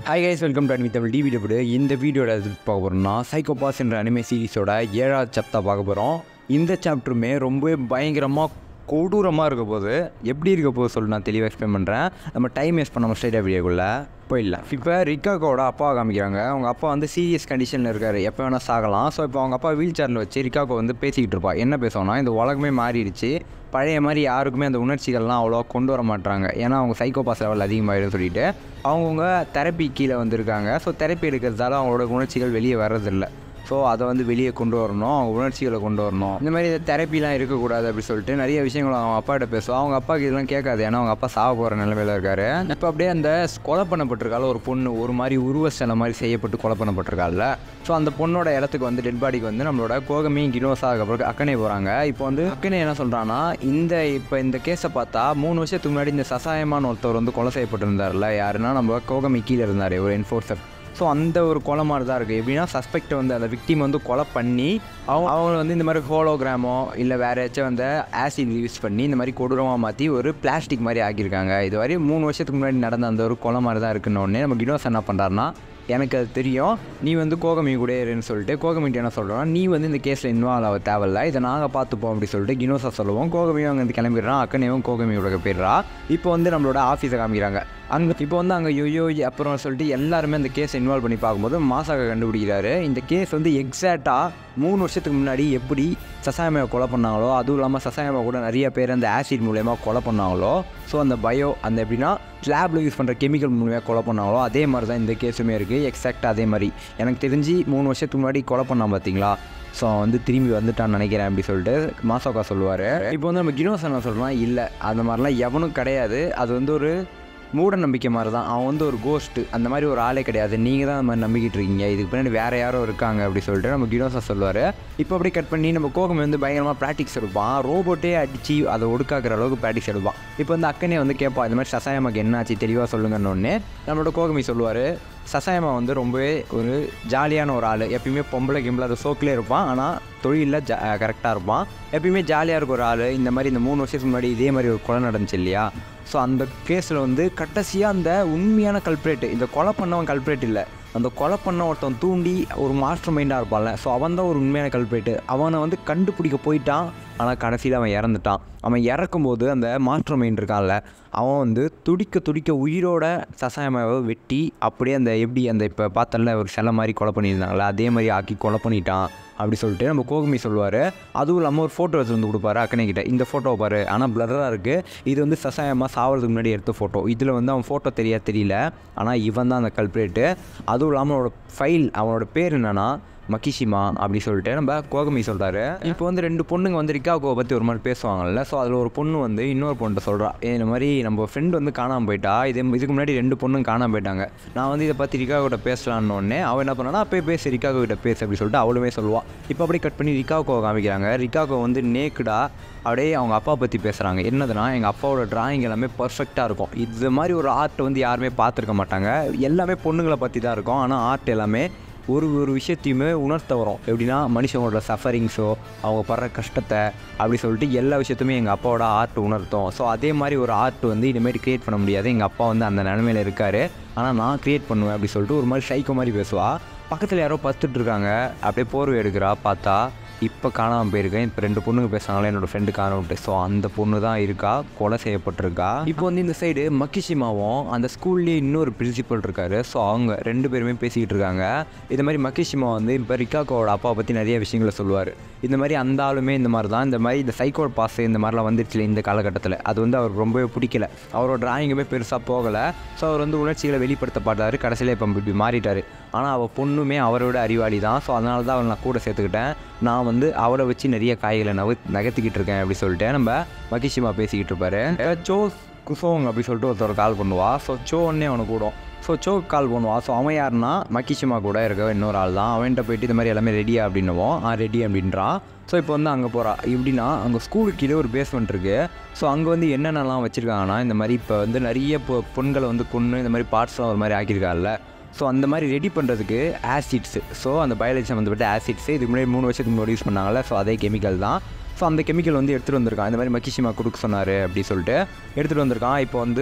hi guys welcome to anime Tamil TV double இந்த வீடியோட எது பார்க்க போகிறோம்னா சைக்கோபாஸ் என்ற அனிமே சீரிஸோட ஏழாவது சாப்டர் பார்க்க போகிறோம் இந்த சாப்டருமே ரொம்பவே பயங்கரமாக கொடூரமாக இருக்க போது எப்படி இருக்க போது சொல்லி நான் தெளிவாக எக்ஸ்பிளைன் பண்ணுறேன் நம்ம டைம் வேஸ்ட் பண்ணாமல் ஸ்ட்ரைட்டாக வீடியோக்குள்ளே போயிடலாம் இப்போ ரிக்காக்கோட அப்பா காமிக்கிறாங்க அவங்க அப்பா வந்து சீரியஸ் கண்டிஷனில் இருக்கார் எப்போ வேணால் சாகலாம் ஸோ இப்போ அவங்க அப்பா வீல் சேரில் வச்சு ரிக்காக்கோ வந்து பேசிக்கிட்டு இருப்பா என்ன பேசுவோம்னா இந்த உலகமே மாறிடுச்சு பழைய மாதிரி யாருக்குமே அந்த உணர்ச்சிகள்லாம் அவ்வளோ கொண்டு வர மாட்டாங்க ஏன்னா அவங்க சைக்கோபாஸ் லெவல் அதிகமாகிடும் சொல்லிட்டு அவங்கவுங்க தெரப்பி கீழே வந்திருக்காங்க ஸோ தெரப்பி எடுக்கிறதால அவங்களோட உணர்ச்சிகள் வெளியே வர்றதில்லை ஸோ அதை வந்து வெளியே கொண்டு வரணும் அவங்க உணர்ச்சிகளை கொண்டு வரணும் இந்த மாதிரி தெரப்பிலாம் இருக்கக்கூடாது அப்படி சொல்லிட்டு நிறைய விஷயங்கள் அவங்க அப்பாட்ட பேசுவோம் அவங்க அப்பாவுக்கு இதெல்லாம் கேட்காது ஏன்னா அவங்க அப்பா சாக போகிற நிலைமையில இருக்காரு இப்போ அப்படியே அந்த கொலை பண்ணப்பட்டிருக்கால ஒரு பொண்ணு ஒரு மாதிரி உருவ சிலை மாதிரி செய்யப்பட்டு கொலை பண்ணப்பட்டிருக்கால ஸோ அந்த பொண்ணோட இடத்துக்கு வந்து டெட் பாடிக்கு வந்து நம்மளோட கோகமி கினோசா அதுக்கப்புறம் அக்கனே போகிறாங்க இப்போ வந்து அக்கனே என்ன சொல்கிறான்னா இந்த இப்போ இந்த கேஸை பார்த்தா மூணு வருஷத்துக்கு முன்னாடி இந்த சசாயமான ஒருத்தவர் வந்து கொலை செய்யப்பட்டிருந்தார்ல யாருன்னா நம்ம கோகமி கீழே இருந்தார் ஒரு என்ஃபோர்ஸர் ஸோ அந்த ஒரு கொலை மாதிரி தான் இருக்குது எப்படின்னா சஸ்பெக்டை வந்து அந்த விக்டிம் வந்து கொலை பண்ணி அவங்க அவங்க வந்து இந்த மாதிரி ஹோலோகிராமோ இல்லை வேறு ஏதாச்சும் வந்து ஆசிட் யூஸ் பண்ணி இந்த மாதிரி கொடூரமாக மாற்றி ஒரு பிளாஸ்டிக் மாதிரி ஆக்கியிருக்காங்க இது வரை மூணு வருஷத்துக்கு முன்னாடி நடந்த அந்த ஒரு கொலை மாதிரி தான் இருக்குன்னு உடனே நம்ம கினோஸ் என்ன பண்ணுறாருன்னா எனக்கு அது தெரியும் நீ வந்து கோகமி கூட இருன்னு சொல்லிட்டு கோகமிட்டு என்ன சொல்கிறோம் நீ வந்து இந்த கேஸில் இன்வால்வ் ஆக தேவையில்ல இதை நாங்கள் பார்த்துப்போம் அப்படி சொல்லிட்டு கினோசா சொல்லுவோம் கோகமியும் அங்கே வந்து கிளம்பிடுறான் அக்கனையும் கோகமியோட போயிடுறா இப்போ வந்து நம்மளோட ஆஃபீஸை காமிக்கிறாங்க அங்கே இப்போ வந்து அங்கே யோயோ அப்புறம் சொல்லிட்டு எல்லாருமே அந்த கேஸை இன்வால்வ் பண்ணி பார்க்கும்போது மாசாக கண்டுபிடிக்கிறாரு இந்த கேஸ் வந்து எக்ஸாக்டாக மூணு வருஷத்துக்கு முன்னாடி எப்படி சசாயமாவை கொலை பண்ணாங்களோ அதுவும் இல்லாமல் சசாயமா கூட நிறைய பேர் அந்த ஆசிட் மூலயமா கொலை பண்ணாங்களோ ஸோ அந்த பயோ அந்த எப்படின்னா லேபில் யூஸ் பண்ணுற கெமிக்கல் மூலமாக கொலை பண்ணாங்களோ அதே மாதிரி தான் இந்த கேஸுமே இருக்குது எக்ஸாக்டாக அதே மாதிரி எனக்கு தெரிஞ்சு மூணு வருஷத்துக்கு முன்னாடி கொலை பண்ணான் பார்த்தீங்களா ஸோ அவன் வந்து திரும்பி வந்துட்டான்னு நினைக்கிறேன் அப்படி சொல்லிட்டு மாசோக்கா சொல்லுவார் இப்போ வந்து நம்ம கினோஸ் என்ன சொல்கிறோம் இல்லை அந்த மாதிரிலாம் எவனும் கிடையாது அது வந்து ஒரு மூட நம்பிக்கை மாதிரி தான் அவன் வந்து ஒரு கோஸ்ட்டு அந்த மாதிரி ஒரு ஆளே கிடையாது நீங்கள் தான் அந்த மாதிரி நம்பிக்கிட்டு இருக்கீங்க இதுக்கு பின்னாடி வேறு யாரோ இருக்காங்க அப்படி சொல்லிட்டு நம்ம கினோசா சொல்லுவார் இப்போ அப்படியே கட் பண்ணி நம்ம கோகம் வந்து பயங்கரமாக ப்ராக்டிக்ஸ் எடுப்பான் ரோபோட்டே அடித்து அதை ஒடுக்காக்குற அளவுக்கு ப்ராக்டிக்ஸ் எடுப்பான் இப்போ வந்து அக்கனே வந்து கேட்பான் இந்த மாதிரி சசாயமாக்கு என்னாச்சு தெளிவாக சொல்லுங்கன்னு நம்மளோட கோகமி சொல்லுவார் சசாயமா வந்து ரொம்பவே ஒரு ஜாலியான ஒரு ஆள் எப்பயுமே பொம்பளை கிம்பளை அதை சோக்கிலே இருப்பான் ஆனால் தொழிலில் ஜா கரெக்டாக இருப்பான் எப்பயுமே ஜாலியாக இருக்க ஒரு ஆள் இந்த மாதிரி இந்த மூணு வருஷத்துக்கு முன்னாடி இதே மாதிரி ஒரு கொலை நடந்துச்சு இல்லையா ஸோ அந்த கேஸில் வந்து கடைசியாக அந்த உண்மையான கல்ப்ரேட்டு இந்த கொலை பண்ணவன் கல்ப்ரேட் இல்லை அந்த கொலை பண்ண ஒருத்தன் தூண்டி ஒரு மாஸ்டர் மைண்டாக இருப்பான்ல ஸோ அவன் தான் ஒரு உண்மையான கல்ப்ரேட்டு அவனை வந்து கண்டுபிடிக்க போயிட்டான் ஆனால் கடைசியில் அவன் இறந்துட்டான் அவன் இறக்கும்போது அந்த மாஸ்டர் மைண்ட் இருக்கான்ல அவன் வந்து துடிக்க துடிக்க உயிரோட சசாயமாவை வெட்டி அப்படியே அந்த எப்படி அந்த இப்போ பார்த்தல ஒரு சிலை மாதிரி கொலை பண்ணியிருந்தாங்களே அதே மாதிரி ஆக்கி கொலை பண்ணிட்டான் அப்படி சொல்லிட்டு நம்ம கோகுமி சொல்லுவார் அதுவும் இல்லாமல் ஒரு ஃபோட்டோ எடுத்து வந்து கொடுப்பாரு அக்கனை கிட்ட இந்த ஃபோட்டோவை பாரு ஆனால் பிளராக இருக்குது இது வந்து சசாயமாக சாவறதுக்கு முன்னாடி எடுத்த ஃபோட்டோ இதில் வந்து அவன் ஃபோட்டோ தெரியா தெரியல ஆனால் இவன் தான் அந்த கல்ப்ரேட்டு அதுவும் இல்லாமல் அவனோட ஃபைல் அவனோட பேர் என்னென்னா மக்கிஷிமா அப்படி சொல்லிட்டு நம்ம கோகமி சொல்கிறாரு இப்போ வந்து ரெண்டு பொண்ணுங்க வந்து ரிக்காக்கோவை பற்றி ஒரு மாதிரி பேசுவாங்கல்ல ஸோ அதில் ஒரு பொண்ணு வந்து இன்னொரு பொண்ணுகிட்ட சொல்கிறா இந்த மாதிரி நம்ம ஃப்ரெண்டு வந்து காணாமல் போயிட்டா இது இதுக்கு முன்னாடி ரெண்டு பொண்ணுங்க காணாமல் போயிட்டாங்க நான் வந்து இதை பற்றி ரிக்கா கிட்ட பேசலான்னு உடனே அவன் என்ன பண்ணானா அப்போ பேசு ரிக்காக்கோ கிட்ட பேசு அப்படி சொல்லிட்டு அவளுமே சொல்லுவாள் இப்போ அப்படியே கட் பண்ணி ரிக்காக்கோவை காமிக்கிறாங்க ரிக்காக்கோ வந்து நேக்குடா அப்படியே அவங்க அப்பா பற்றி பேசுகிறாங்க என்னதுன்னா எங்கள் அப்பாவோட டிராயிங் எல்லாமே பர்ஃபெக்டாக இருக்கும் இது மாதிரி ஒரு ஆர்ட் வந்து யாருமே பார்த்துருக்க மாட்டாங்க எல்லாமே பொண்ணுங்களை பற்றி தான் இருக்கும் ஆனால் ஆர்ட் எல்லாமே ஒரு ஒரு விஷயத்தையுமே உணர்த்த வரும் எப்படின்னா மனுஷங்களோட சஃபரிங்ஸோ அவங்க படுற கஷ்டத்தை அப்படி சொல்லிட்டு எல்லா விஷயத்தையுமே எங்கள் அப்பாவோட ஆர்ட் உணர்த்தும் ஸோ அதே மாதிரி ஒரு ஆர்ட் வந்து இனிமேல் க்ரியேட் பண்ண முடியாது எங்கள் அப்பா வந்து அந்த நிலமையில இருக்கார் ஆனால் நான் க்ரியேட் பண்ணுவேன் அப்படி சொல்லிட்டு ஒரு மாதிரி சைக்கோ மாதிரி பேசுவா பக்கத்தில் யாரோ பத்துட்டு இருக்காங்க அப்படியே போர்வை எடுக்கிறா பார்த்தா இப்போ காணாமல் போயிருக்கேன் இப்போ ரெண்டு பொண்ணுங்க பேசுனாங்களே என்னோடய ஃப்ரெண்டு காணாமட்டு ஸோ அந்த பொண்ணு தான் இருக்கா கொலை செய்யப்பட்டிருக்கா இப்போ வந்து இந்த சைடு மக்கிஷிமாவும் அந்த ஸ்கூல்லேயே இன்னொரு பிரின்சிபல் இருக்காரு ஸோ அவங்க ரெண்டு பேருமே பேசிக்கிட்டு இருக்காங்க இது மாதிரி மக்கிஷிமா வந்து இப்போ ரிக்காக்கோட அப்பாவை பற்றி நிறைய விஷயங்களை சொல்லுவார் இந்த மாதிரி அந்த ஆளுமே இந்த மாதிரி தான் இந்த மாதிரி இந்த சைக்கோ பாஸ் இந்த மாதிரிலாம் வந்துருச்சுல இந்த காலகட்டத்தில் அது வந்து அவருக்கு ரொம்பவே பிடிக்கல அவரோட டிராயிங்குமே பெருசாக போகலை ஸோ அவர் வந்து உணர்ச்சிகளை வெளிப்படுத்த பாட்டார் கடைசியில் இப்போ இப்படி மாறிட்டார் ஆனால் அவள் பொண்ணுமே அவரோட அறிவாளி தான் ஸோ அதனால தான் அவளை நான் கூட சேர்த்துக்கிட்டேன் நான் வந்து அவளை வச்சு நிறைய காய்களை நக நகர்த்திக்கிட்டு இருக்கேன் அப்படி சொல்லிட்டு நம்ம மகிஷிமா பேசிக்கிட்டு இருப்பாரு சோ குசோங் அப்படி சொல்லிட்டு ஒருத்தர் கால் பண்ணுவா ஸோ சோ ஒன்னே அவனுக்கு கூடும் ஸோ சோக்கு கால் பண்ணுவான் ஸோ அவன் யாருன்னா மக்கிஷிமா கூட இருக்க இன்னொரு ஆள் தான் அவன்கிட்ட போயிட்டு இது மாதிரி எல்லாமே ரெடியா அப்படின்னுவோம் ஆ ரெடி அப்படின்றான் ஸோ இப்போ வந்து அங்கே போகிறா எப்படின்னா அங்கே ஸ்கூலுக்கு கீழே ஒரு பேஸ்மெண்ட் இருக்குது ஸோ அங்கே வந்து என்னென்னலாம் வச்சுருக்காங்கன்னா இந்த மாதிரி இப்போ வந்து நிறைய பொ பொண்களை வந்து கொன்று இந்த மாதிரி பார்ட்ஸ்லாம் ஒரு மாதிரி ஆக்கியிருக்காங்கல்ல ஸோ அந்த மாதிரி ரெடி பண்ணுறதுக்கு ஆசிட்ஸு ஸோ அந்த பயாலஜி சம்மந்தப்பட்ட ஆசிட்ஸு இதுக்கு முன்னாடி மூணு வருஷத்துக்கு முன்னாடி யூஸ் பண்ணாங்கல்ல ஸோ அதே கெமிக்கல் தான் ஸோ அந்த கெமிக்கல் வந்து எடுத்துகிட்டு வந்திருக்கான் இந்த மாதிரி மக்கிஷிமா கொடுக்க சொன்னார் அப்படி சொல்லிட்டு எடுத்துகிட்டு வந்திருக்கான் இப்போ வந்து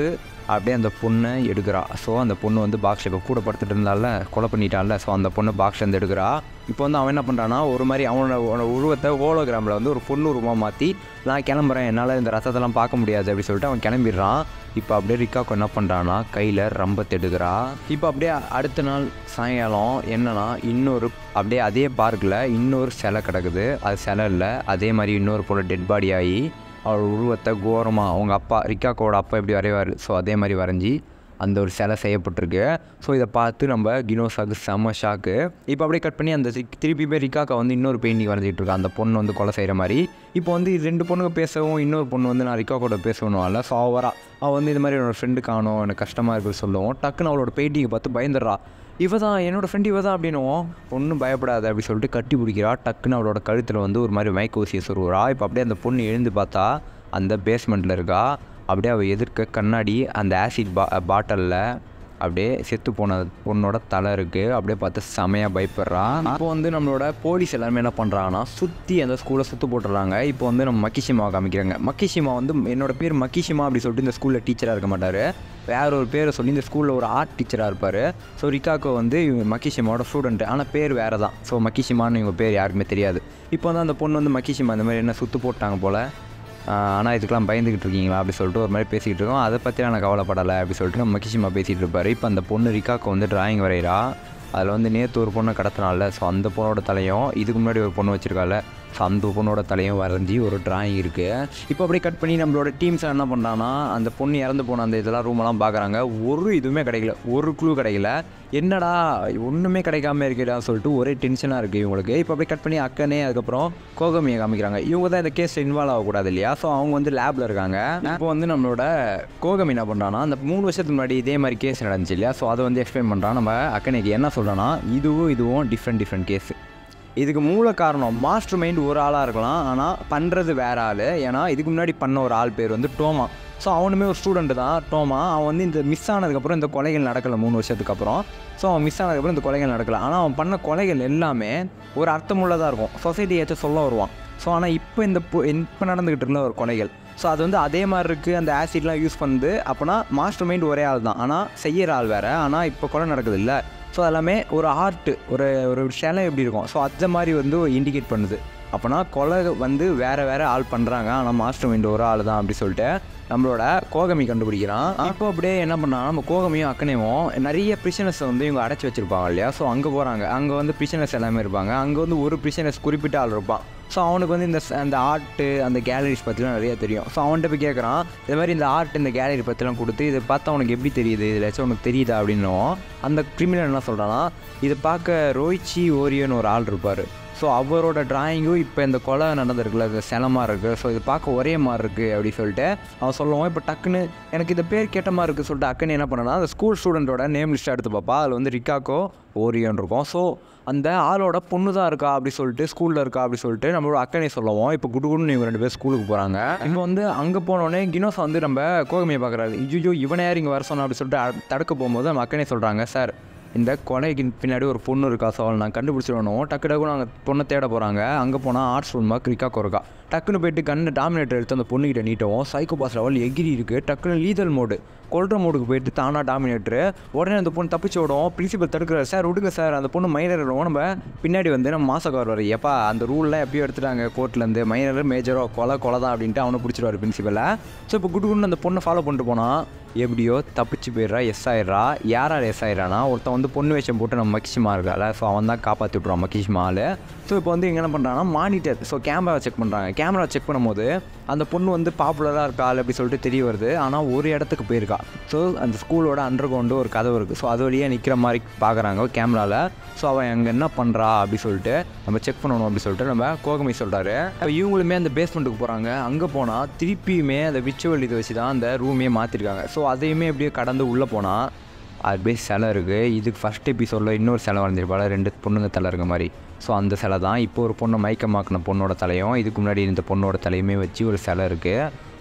அப்படியே அந்த பொண்ணை எடுக்கிறா ஸோ அந்த பொண்ணு வந்து பாக்ஸில் இப்போ கூட படுத்துட்டு இருந்தால கொலை பண்ணிட்டான்ல ஸோ அந்த பொண்ணு பாக்ஸ்லேருந்து எடுக்கிறா இப்போ வந்து அவன் என்ன பண்ணுறான்னா ஒரு மாதிரி அவனோட அவனோட உருவத்தை ஹோலோகிராமில் வந்து ஒரு பொண்ணு உருவமாக மாற்றி நான் கிளம்புறேன் என்னால் இந்த ரத்தத்தெல்லாம் பார்க்க முடியாது அப்படி சொல்லிட்டு அவன் கிளம்பிடுறான் இப்போ அப்படியே ரிக்காக்கோ என்ன பண்ணுறான்னா கையில் ரம்பத்தை எடுக்கிறா இப்போ அப்படியே அடுத்த நாள் சாயங்காலம் என்னன்னா இன்னொரு அப்படியே அதே பார்க்கில் இன்னொரு சிலை கிடக்குது அது சிலை இல்லை அதே மாதிரி இன்னொரு போல் டெட் பாடி ஆகி அவரோட உருவத்தை கோரமாக அவங்க அப்பா ரிக்காக்கோட அப்பா எப்படி வரைவார் ஸோ அதே மாதிரி வரைஞ்சி அந்த ஒரு சிலை செய்யப்பட்டிருக்கு ஸோ இதை பார்த்து நம்ம கினோஸாக்கு செம்ம ஷாக்கு இப்போ அப்படியே கட் பண்ணி அந்த தி- திருப்பி போய் ரிக்காக்கா வந்து இன்னொரு பெயிண்டிங் வரைஞ்சிட்டு இருக்கா அந்த பொண்ணு வந்து கொலை செய்கிற மாதிரி இப்போ வந்து இது ரெண்டு பொண்ணுங்க பேசவும் இன்னொரு பொண்ணு வந்து நான் ரிக்காக்கோட பேசணும் இல்லை ஸோ அவரா அவள் வந்து இது மாதிரி என்னோட ஃப்ரெண்டு காணும் எனக்கு கஷ்டமாக இருக்குது சொல்லுவோம் டக்குன்னு அவளோட பெயிண்டிங்கை பார்த்து பயந்துடுறா இவ தான் என்னோட ஃப்ரெண்ட் இவ தான் அப்படின்னுவோம் ஒன்றும் பயப்படாத அப்படி சொல்லிட்டு கட்டி பிடிக்கிறா டக்குன்னு அவளோட கழுத்தில் வந்து ஒரு மாதிரி மைக் ஊசியை சொருவுறா இப்போ அப்படியே அந்த பொண்ணு எழுந்து பார்த்தா அந்த பேஸ்மெண்ட்டில் இருக்கா அப்படியே அவள் எதிர்க்க கண்ணாடி அந்த ஆசிட் பா பாட்டிலில் அப்படியே செத்து போன பொண்ணோட தலை இருக்குது அப்படியே பார்த்து செமையாக பயப்படுறா இப்போ வந்து நம்மளோட போலீஸ் எல்லாருமே என்ன பண்ணுறாங்கன்னா சுற்றி அந்த ஸ்கூலை சுற்று போட்டுறாங்க இப்போ வந்து நம்ம மக்கிஷிமாவை காமிக்கிறாங்க மக்கிஷிமா வந்து என்னோட பேர் மக்கிஷிமா அப்படி சொல்லிட்டு இந்த ஸ்கூலில் டீச்சராக இருக்க மாட்டார் வேற ஒரு பேரை சொல்லி இந்த ஸ்கூலில் ஒரு ஆர்ட் டீச்சராக இருப்பார் ஸோ ரிக்காக்கோ வந்து இவங்க மக்கிஷிமாவோட ஸ்டூடெண்ட் ஆனால் பேர் வேறு தான் ஸோ மக்கிஷிமான்னு இவங்க பேர் யாருக்குமே தெரியாது இப்போ வந்து அந்த பொண்ணு வந்து மக்கிஷிமா இந்த மாதிரி என்ன சுற்று போட்டாங்க போல் ஆனால் இதுக்கெல்லாம் பயந்துக்கிட்டு இருக்கீங்களா அப்படி சொல்லிட்டு ஒரு மாதிரி பேசிக்கிட்டு இருக்கோம் அதை பற்றிலாம் நான் கவலைப்படலை அப்படி சொல்லிட்டு நம்ம மக்கிஷிமா பேசிகிட்டு இருப்பார் இப்போ அந்த பொண்ணு ரிக்காக்கு வந்து டிராயிங் வரைகிறா அதில் வந்து நேற்று ஒரு பொண்ணை கடத்தினால ஸோ அந்த பொண்ணோட தலையும் இதுக்கு முன்னாடி ஒரு பொண்ணு வச்சிருக்கால ஸோ அந்த பொண்ணோட தலையும் வரைஞ்சி ஒரு டிராயிங் இருக்குது இப்போ அப்படியே கட் பண்ணி நம்மளோட டீம்ஸ் என்ன பண்ணுறாங்கன்னா அந்த பொண்ணு இறந்து போன அந்த இதெல்லாம் ரூமெல்லாம் பார்க்குறாங்க ஒரு இதுவுமே கிடைக்கல ஒரு க்ளூ கிடைக்கல என்னடா ஒன்றுமே கிடைக்காம இருக்கடா சொல்லிட்டு ஒரே டென்ஷனாக இருக்குது இவங்களுக்கு இப்போ அப்படியே கட் பண்ணி அக்கனே அதுக்கப்புறம் கோகமியை காமிக்கிறாங்க இவங்க தான் இந்த கேஸில் இன்வால்வ் ஆகக்கூடாது இல்லையா ஸோ அவங்க வந்து லேபில் இருக்காங்க இப்போ வந்து நம்மளோட கோகமி என்ன பண்ணுறான்னா அந்த மூணு வருஷத்துக்கு முன்னாடி இதே மாதிரி கேஸ் நடந்துச்சு இல்லையா ஸோ அதை வந்து எக்ஸ்பிளைன் பண்ணுறான் நம்ம அக்கனைக்கு என்ன சொல்கிறோன்னா இதுவும் இதுவும் டிஃப்ரெண்ட் டிஃப்ரெண்ட் கேஸு இதுக்கு மூல காரணம் மாஸ்டர் மைண்ட் ஒரு ஆளாக இருக்கலாம் ஆனால் பண்ணுறது வேற ஆள் ஏன்னா இதுக்கு முன்னாடி பண்ண ஒரு ஆள் பேர் வந்து டோமா ஸோ அவனுமே ஒரு ஸ்டூடெண்ட் தான் டோமா அவன் வந்து இந்த மிஸ் ஆனதுக்கப்புறம் இந்த கொலைகள் நடக்கலை மூணு வருஷத்துக்கு அப்புறம் ஸோ அவன் மிஸ் ஆனதுக்கப்புறம் இந்த கொலைகள் நடக்கலை ஆனால் அவன் பண்ண கொலைகள் எல்லாமே ஒரு அர்த்தமுள்ளதாக இருக்கும் சொசைட்டி ஏதாச்சும் சொல்ல வருவான் ஸோ ஆனால் இப்போ இந்த பொ- இப்போ நடந்துக்கிட்டு இருந்த ஒரு கொலைகள் ஸோ அது வந்து அதே மாதிரி இருக்குது அந்த ஆசிட்லாம் யூஸ் பண்ணுது அப்போனா மாஸ்டர் மைண்ட் ஒரே ஆள் தான் ஆனால் செய்கிற ஆள் வேறு ஆனால் இப்போ கொலை நடக்குது இல்லை ஸோ எல்லாமே ஒரு ஆர்ட்டு ஒரு ஒரு சிலை எப்படி இருக்கும் ஸோ அந்த மாதிரி வந்து இண்டிகேட் பண்ணுது அப்போனா கொலை வந்து வேறு வேறு ஆள் பண்ணுறாங்க ஆனால் மாஸ்டர் மைண்ட் ஒரு ஆள் தான் அப்படி சொல்லிட்டு நம்மளோட கோகமி கண்டுபிடிக்கிறான் இப்போ அப்படியே என்ன பண்ணால் நம்ம கோகமியும் அக்கனையும் நிறைய பிரிசனர்ஸை வந்து இவங்க அடைச்சி வச்சிருப்பாங்க இல்லையா ஸோ அங்கே போகிறாங்க அங்கே வந்து பிரிசனர்ஸ் எல்லாமே இருப்பாங்க அங்கே வந்து ஒரு பிரிசனர்ஸ் குறிப்பிட்ட ஆள் இருப்பான் ஸோ அவனுக்கு வந்து இந்த ச- அந்த ஆர்ட்டு அந்த கேலரிஸ் பற்றிலாம் நிறைய தெரியும் ஸோ அவன்கிட்ட போய் கேட்குறான் இது மாதிரி இந்த ஆர்ட் இந்த கேலரி பற்றிலாம் கொடுத்து இதை பார்த்தா உனக்கு எப்படி தெரியுது இதில் ஏதாச்சும் உனக்கு தெரியுதா அப்படின்னும் அந்த கிரிமினல் என்ன சொல்கிறான்னா இதை பார்க்க ரோய்ச்சி ஓரியோன்னு ஒரு ஆள் இருப்பார் ஸோ அவரோட டிராயிங்கும் இப்போ இந்த கொலை நடந்திருக்குல்ல இது சிலமாக இருக்குது ஸோ இது பார்க்க ஒரே மாதிரி இருக்குது அப்படி சொல்லிட்டு அவன் சொல்லுவான் இப்போ டக்குன்னு எனக்கு இந்த பேர் கேட்ட மாதிரி இருக்குது சொல்லிட்டு அக்கன்னு என்ன பண்ணனா அந்த ஸ்கூல் ஸ்டூடெண்ட்டோட நேம் லிஸ்ட் எடுத்து பார்ப்பா அதில் வந்து ரிக்காக்கோ ஓரியோன்னு இருக்கும் ஸோ அந்த ஆளோட பொண்ணு தான் இருக்கா அப்படி சொல்லிட்டு ஸ்கூலில் இருக்கா அப்படி சொல்லிட்டு நம்மளோட அக்கனை சொல்லுவோம் இப்போ குடுகுடுன்னு இவங்க ரெண்டு பேர் ஸ்கூலுக்கு போகிறாங்க இப்போ வந்து அங்கே போனோடனே கினோஸ் வந்து நம்ம கோகமியை பார்க்குறாரு ஐயோ இவனை யார் இங்கே வர சொன்னா அப்படி சொல்லிட்டு அ- தடுக்க போகும்போது நம்ம அக்கனே சொல்கிறாங்க சார் இந்த கொலைக்கு பின்னாடி ஒரு பொண்ணு இருக்கா ஸோ அவளை நான் கண்டுபிடிச்சிடணும் டக்கு டக்கு நாங்கள் பொண்ணை தேட போகிறாங்க அங்கே போனால் ஆர்ட்ஸ் ரூமாக கிரிக்காக்கோ இருக்கா டக்குன்னு போயிட்டு கண்ணு டாமினேட்டர் எடுத்து அந்த பொண்ணுகிட்ட நீட்டவும் சைக்கோ பாஸ் லெவல் எகிரி இருக்குது டக்குன்னு லீதல் மோடு கொல்ற மோடுக்கு போயிட்டு தானா டாமினேட்டரு உடனே அந்த பொண்ணு தப்பிச்சு விடும் பிரின்சிபல் தடுக்கிறார் சார் விடுங்க சார் அந்த பொண்ணு மைனர் நம்ம பின்னாடி வந்து நம்ம மாசக்கார் வர எப்பா அந்த ரூல்லாம் எப்பயோ எடுத்துட்டாங்க கோர்ட்லேருந்து மைனர் மேஜரோ கொலை கொலை தான் அப்படின்ட்டு அவனை பிடிச்சிருவாரு பிரின்சிபலை ஸோ இப்போ குடு குடுன்னு அந்த பொண்ணை ஃபாலோ பண்ணிட்டு போனால் எப்படியோ தப்பிச்சு போயிடுறா எஸ் ஆயிடுறா யாரால் எஸ் ஆயிடுறானா ஒருத்தன் வந்து பொண்ணு வேஷம் போட்டு நம்ம மக்கிஷிமா இருக்கால ஸோ அவன் தான் காப்பாற்றி விட்ருவான் மக்கிஷிமா ஆள் ஸோ இப்போ வந்து இங்க என்ன பண்ணுறாங்கன்னா மானிட்டர் ஸோ கேமரா செக் பண்ணுறாங்க கேமரா செக் பண்ணும்போது அந்த பொண்ணு வந்து பாப்புலராக இருக்கா ஆள் அப்படி சொல்லிட்டு தெரிய வருது ஆனால் ஒரு இடத்துக்கு போயிருக்கா ஸோ அந்த ஸ்கூலோட அண்டர் கிரவுண்டு ஒரு கதவு இருக்குது ஸோ அது வழியாக நிற்கிற மாதிரி பார்க்குறாங்க கேமராவில் ஸோ அவன் அங்கே என்ன பண்ணுறா அப்படி சொல்லிட்டு நம்ம செக் பண்ணணும் அப்படி சொல்லிட்டு நம்ம கோகமை சொல்கிறாரு இவங்களுமே அந்த பேஸ்மெண்ட்டுக்கு போகிறாங்க அங்கே போனால் திருப்பியுமே அந்த விச்சுவல் இதை வச்சு தான் அந்த ரூமே மாற்றிருக்காங்க ஸோ அதையுமே அப்படியே கடந்து உள்ளே போனால் அது பேஸ் சிலை இருக்குது இதுக்கு ஃபஸ்ட் எபிசோடில் இன்னொரு சிலை வரைஞ்சிருப்பாள் ரெண்டு பொண்ணுங்க தலை இருக்க மாதிரி ஸோ அந்த சிலை தான் இப்போ ஒரு பொண்ணை மயக்கமாக்கின பொண்ணோட தலையும் இதுக்கு முன்னாடி இந்த பொண்ணோட தலையுமே வச்சு ஒரு சிலை இருக்குது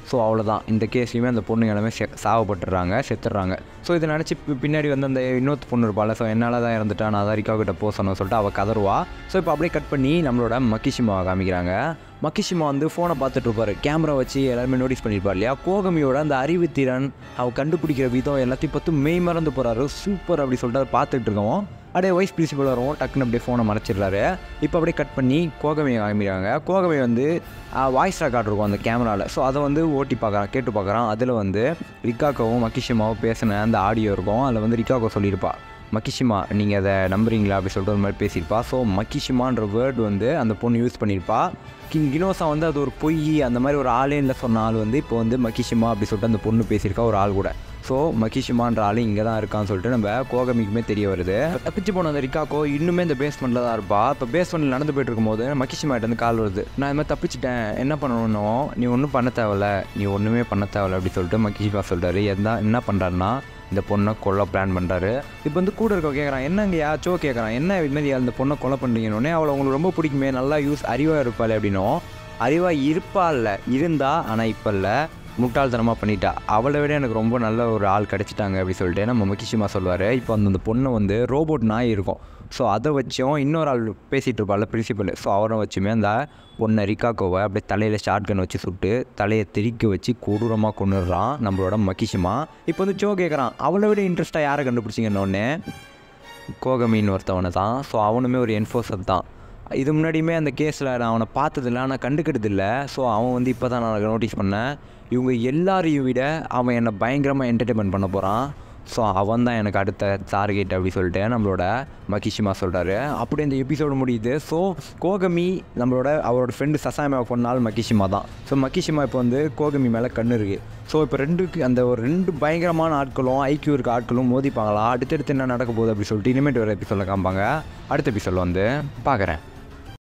ஸோ அவ்வளோதான் இந்த கேஸ்லையுமே அந்த பொண்ணுங்க எல்லாமே செ சாவப்பட்டுறாங்க செத்துடுறாங்க ஸோ இதை நினச்சி பின்னாடி வந்து அந்த இன்னொரு பொண்ணு இருப்பாள் ஸோ என்னால் தான் இறந்துட்டா நான் தான் ரிக்கா கிட்ட போக சொன்னேன் சொல்லிட்டு அவள் கதறுவா ஸோ இப்போ அப்படியே கட் பண்ணி நம்மளோட மக்கிஷிமாவை காமிக்கிறாங்க மக்கிஷிமா வந்து ஃபோனை பார்த்துட்டு இருப்பாரு கேமரா வச்சு எல்லாருமே நோட்டீஸ் பண்ணியிருப்பார் இல்லையா கோகமியோட அந்த அறிவுத்திறன் அவள் கண்டுபிடிக்கிற விதம் எல்லாத்தையும் பார்த்து மெய் மறந்து போகிறாரு சூப்பர் அப்படி சொல்லிட்டு அதை பார்த்துட்டு இருக்கோம் அப்படியே வைஸ் பிரின்சிபல் வரும் டக்குன்னு அப்படியே ஃபோனை மறைச்சிடுறாரு இப்போ அப்படியே கட் பண்ணி கோகமையை காமிக்கிறாங்க கோகமை வந்து வாய்ஸ் ரெக்கார்ட் இருக்கும் அந்த கேமராவில் ஸோ அதை வந்து ஓட்டி பார்க்குறான் கேட்டு பார்க்குறான் அதில் வந்து ரிக்காக்காவும் மக்கிஷிமாவும் பேசின அந்த ஆடியோ இருக்கும் அதில் வந்து ரிக்காக்கோ சொல்லியிருப்பா மக்கிஷிமா நீங்கள் அதை நம்புறீங்களா அப்படி சொல்லிட்டு ஒரு மாதிரி பேசியிருப்பா ஸோ மக்கிஷிமான்ற வேர்டு வந்து அந்த பொண்ணு யூஸ் பண்ணியிருப்பா கிங் கினோசா வந்து அது ஒரு பொய் அந்த மாதிரி ஒரு ஆளே இல்லை சொன்ன ஆள் வந்து இப்போ வந்து மக்கிஷிமா அப்படி சொல்லிட்டு அந்த பொண்ணு பேசியிருக்கா ஒரு ஆள் கூட ஸோ மக்கிஷிமான்ற ஆள் இங்கே தான் இருக்கான்னு சொல்லிட்டு நம்ம கோகமிக்குமே தெரிய வருது தப்பிச்சு போன அந்த ரிக்காக்கோ இன்னுமே இந்த பேஸ்மெண்ட்டில் தான் இருப்பா இப்போ பேஸ்மெண்ட்டில் நடந்து போயிட்டு இருக்கும்போது மக்கிஷிமா கிட்ட வந்து கால் வருது நான் இது மாதிரி தப்பிச்சிட்டேன் என்ன பண்ணணும் நீ ஒன்றும் பண்ண தேவையில்ல நீ ஒன்றுமே பண்ண தேவையில்ல அப்படி சொல்லிட்டு மக்கிஷிமா சொல்கிறாரு எதா என்ன பண்ணுறாருன்னா இந்த பொண்ணை கொல்ல பிளான் பண்ணுறாரு இப்போ வந்து கூட இருக்க கேட்குறான் என்னங்க யாச்சோ கேட்குறான் என்ன இது மாதிரி அந்த பொண்ணை கொலை பண்ணுறீங்கன்னொடனே அவளை உங்களுக்கு ரொம்ப பிடிக்குமே நல்லா யூஸ் அறிவாக இருப்பாள் அப்படின்னும் அறிவாக இருப்பா இல்லை இருந்தா ஆனால் இப்போ இல்லை முட்டாள்தனமாக பண்ணிட்டா அவளை விட எனக்கு ரொம்ப நல்ல ஒரு ஆள் கிடச்சிட்டாங்க அப்படி சொல்லிட்டு நம்ம மக்கிஷிமா சொல்லுவார் இப்போ அந்த அந்த பொண்ணை வந்து ரோபோட் நாய் இருக்கும் ஸோ அதை வச்சும் இன்னொரு ஆள் பேசிகிட்டு இருப்பாள் பிரின்சிபல் ஸோ அவரை வச்சுமே அந்த பொண்ணை ரிக்காக்கோவை அப்படியே தலையில் ஷார்ட் கன் வச்சு சுட்டு தலையை தெறிக்க வச்சு கொடூரமாக கொண்டுடுறான் நம்மளோட மக்கிஷிமா இப்போ வந்து சோ கேட்குறான் அவளை விட இன்ட்ரெஸ்ட்டாக யாரை கண்டுபிடிச்சிங்கன்னொன்னே கோகமின்னு ஒருத்தவனை தான் ஸோ அவனுமே ஒரு என்ஃபோர்ஸர் தான் இது முன்னாடியுமே அந்த கேஸில் நான் அவனை பார்த்ததில்ல ஆனால் கண்டுக்கிட்டதில்ல ஸோ அவன் வந்து இப்போ தான் நான் நோட்டீஸ் பண்ணேன் இவங்க எல்லாரையும் விட அவன் என்னை பயங்கரமாக என்டர்டெயின்மெண்ட் பண்ண போகிறான் ஸோ அவன் தான் எனக்கு அடுத்த டார்கெட் அப்படி சொல்லிட்டு நம்மளோட மகிஷிமா சொல்கிறாரு அப்படி இந்த எபிசோடு முடியுது ஸோ கோகமி நம்மளோட அவரோட ஃப்ரெண்டு சசாயமாவை கொண்டால் மகிஷிமா தான் ஸோ மகிஷிமா இப்போ வந்து கோகமி மேலே கண்ணு இருக்குது ஸோ இப்போ ரெண்டுக்கு அந்த ஒரு ரெண்டு பயங்கரமான ஆட்களும் ஐக்கியூ இருக்க ஆட்களும் மோதிப்பாங்களா அடுத்தடுத்து என்ன நடக்க போகுது அப்படி சொல்லிட்டு இனிமேட்டு வர எபிசோடில் காமிப்பாங்க அடுத்த எபிசோடில் வந்து பார்க்குறேன்